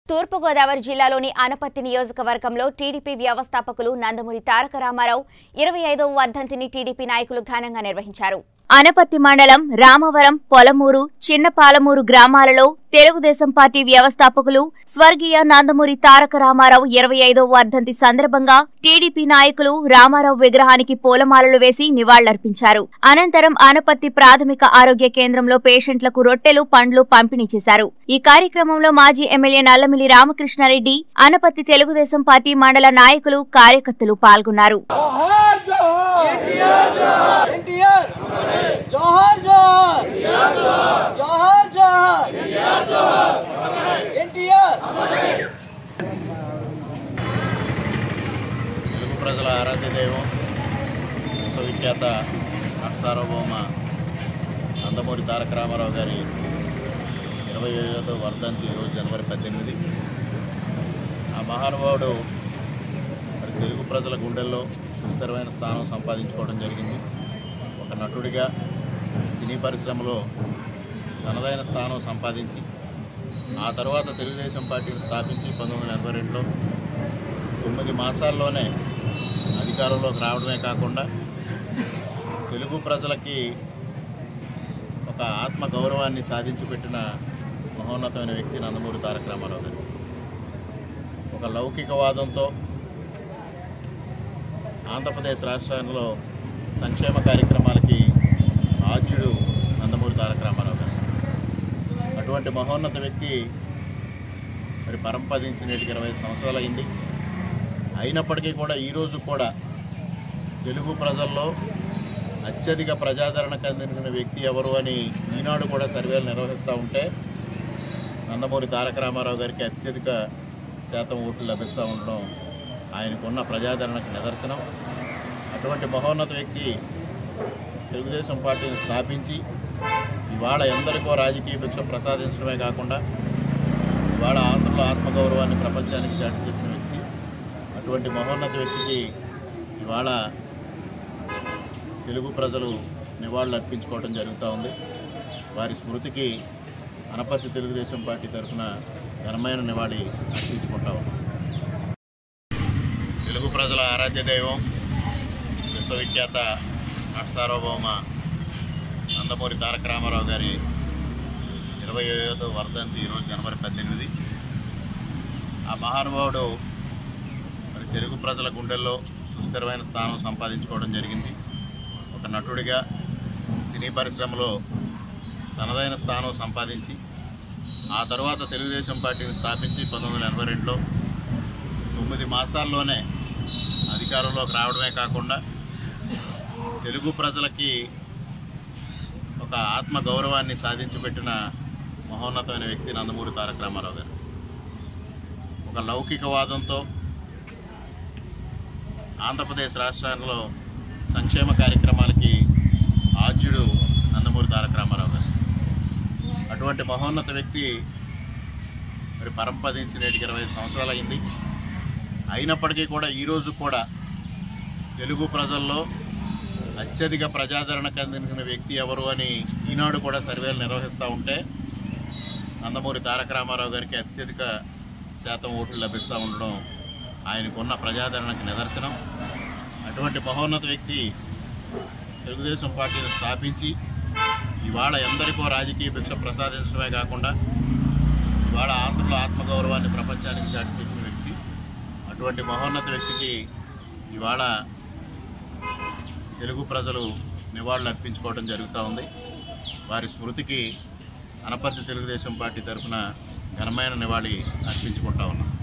తూర్పుగోదావరి జిల్లాలోని అనపత్తి నియోజకవర్గంలో టీడీపీ వ్యవస్థాపకులు నందమూరి తారక రామారావు ఇరవై ఐదవ వర్ధంతిని టీడీపీ నాయకులు ఘనంగా నిర్వహించారు అనపత్తి మండలం రామవరం పొలమూరు చిన్నపాలమూరు గ్రామాలలో తెలుగుదేశం పార్టీ వ్యవస్థాపకులు స్వర్గీయ నందమూరి తారక రామారావు ఇరవై ఐదవ వర్ధంతి సందర్భంగా టీడీపీ నాయకులు రామారావు విగ్రహానికి పూలమాలలు వేసి నివాళులర్పించారు అనంతరం అనపత్తి ప్రాథమిక ఆరోగ్య కేంద్రంలో పేషెంట్లకు రొట్టెలు పండ్లు పంపిణీ చేశారు ఈ కార్యక్రమంలో మాజీ ఎమ్మెల్యే నల్లమిల్లి రామకృష్ణారెడ్డి అనపత్తి తెలుగుదేశం పార్టీ మండల నాయకులు కార్యకర్తలు పాల్గొన్నారు जोहार जोहार एनटीआर जोहार जोहार जोहार जोहार एनटीआर తెలుగు ప్రజల ఆరాధ్య దైవం విశ్వవిఖ్యాత సార్వభౌమ నందమూరి తారక రామారావు గారి ఇరవై ఐదో వర్ధంతి ఈరోజు జనవరి పద్దెనిమిది ఆ మహానుభావుడు మరి తెలుగు ప్రజల గుండెల్లో సుస్థిరమైన స్థానం సంపాదించుకోవడం జరిగింది ఒక నటుడిగా సినీ పరిశ్రమలో తనదైన స్థానం సంపాదించి ఆ తర్వాత తెలుగుదేశం పార్టీని స్థాపించి పంతొమ్మిది వందల ఎనభై రెండులో తొమ్మిది మాసాల్లోనే అధికారంలోకి రావడమే కాకుండా తెలుగు ప్రజలకి ఒక ఆత్మ గౌరవాన్ని సాధించి పెట్టిన మహోన్నతమైన వ్యక్తి నందమూరి తారక రామారావు గారు ఒక లౌకికవాదంతో ఆంధ్రప్రదేశ్ రాష్ట్రంలో సంక్షేమ కార్యక్రమాలకి ఆద్యుడు నందమూరి తారక రామారావు గారు అటువంటి మహోన్నత వ్యక్తి మరి పరంపదించి నేటికి ఇరవై ఐదు సంవత్సరాలు అయింది అయినప్పటికీ కూడా ఈరోజు కూడా తెలుగు ప్రజల్లో అత్యధిక ప్రజాదరణ కలిగిన వ్యక్తి ఎవరు అని ఈనాడు కూడా సర్వేలు నిర్వహిస్తూ ఉంటే నందమూరి తారక రామారావు గారికి అత్యధిక శాతం ఓట్లు లభిస్తూ ఉండడం ఆయనకున్న ప్రజాదరణకు నిదర్శనం అటువంటి మహోన్నత వ్యక్తి తెలుగుదేశం పార్టీని స్థాపించి ఇవాళ ఎందరికో రాజకీయ భిక్ష ప్రసాదించడమే కాకుండా ఇవాళ ఆంధ్రలో ఆత్మగౌరవాన్ని ప్రపంచానికి చాటి చెప్పిన వ్యక్తి అటువంటి మహోన్నత వ్యక్తికి ఇవాళ తెలుగు ప్రజలు నివాళులు అర్పించుకోవడం జరుగుతూ ఉంది వారి స్మృతికి అనపర్తి తెలుగుదేశం పార్టీ తరఫున ఘనమైన నివాళి అర్పించుకుంటా ఉన్నాం తెలుగు ప్రజల ఆరాధ్య దైవం విశ్వవిఖ్యాత నట సార్వభౌమ నందమూరి తారక రామారావు గారి ఇరవై ఐదో వర్ధంతి ఈరోజు జనవరి పద్దెనిమిది ఆ మహానుభావుడు మరి తెలుగు ప్రజల గుండెల్లో సుస్థిరమైన స్థానం సంపాదించుకోవడం జరిగింది ఒక నటుడిగా సినీ పరిశ్రమలో తనదైన స్థానం సంపాదించి ఆ తర్వాత తెలుగుదేశం పార్టీని స్థాపించి పంతొమ్మిది వందల ఎనభై రెండులో తొమ్మిది మాసాల్లోనే అధికారంలోకి రావడమే కాకుండా తెలుగు ప్రజలకి ఒక ఆత్మ గౌరవాన్ని సాధించి పెట్టిన మహోన్నతమైన వ్యక్తి నందమూరి తారక రామారావు గారు ఒక లౌకికవాదంతో ఆంధ్రప్రదేశ్ రాష్ట్రంలో సంక్షేమ కార్యక్రమాలకి ఆద్యుడు నందమూరి తారక రామారావు గారు అటువంటి మహోన్నత వ్యక్తి మరి పరంపదించి నేటికి ఇరవై ఐదు సంవత్సరాలు అయింది అయినప్పటికీ కూడా ఈరోజు కూడా తెలుగు ప్రజల్లో అత్యధిక ప్రజాదరణ కలిగిన వ్యక్తి ఎవరు అని ఈనాడు కూడా సర్వేలు నిర్వహిస్తూ ఉంటే నందమూరి తారక రామారావు గారికి అత్యధిక శాతం ఓట్లు లభిస్తూ ఉండడం ఆయనకున్న ప్రజాదరణకు నిదర్శనం అటువంటి మహోన్నత వ్యక్తి తెలుగుదేశం పార్టీని స్థాపించి ఇవాళ ఎందరికో రాజకీయ భిక్ష ప్రసాదించడమే కాకుండా ఇవాళ ఆంధ్రలో ఆత్మగౌరవాన్ని ప్రపంచానికి చాటి చెప్పిన వ్యక్తి అటువంటి మహోన్నత వ్యక్తికి ఇవాళ తెలుగు ప్రజలు నివాళులు అర్పించుకోవడం జరుగుతూ ఉంది వారి స్మృతికి అనపర్తి తెలుగుదేశం పార్టీ తరఫున ఘనమైన నివాళి అర్పించుకుంటా ఉన్నాం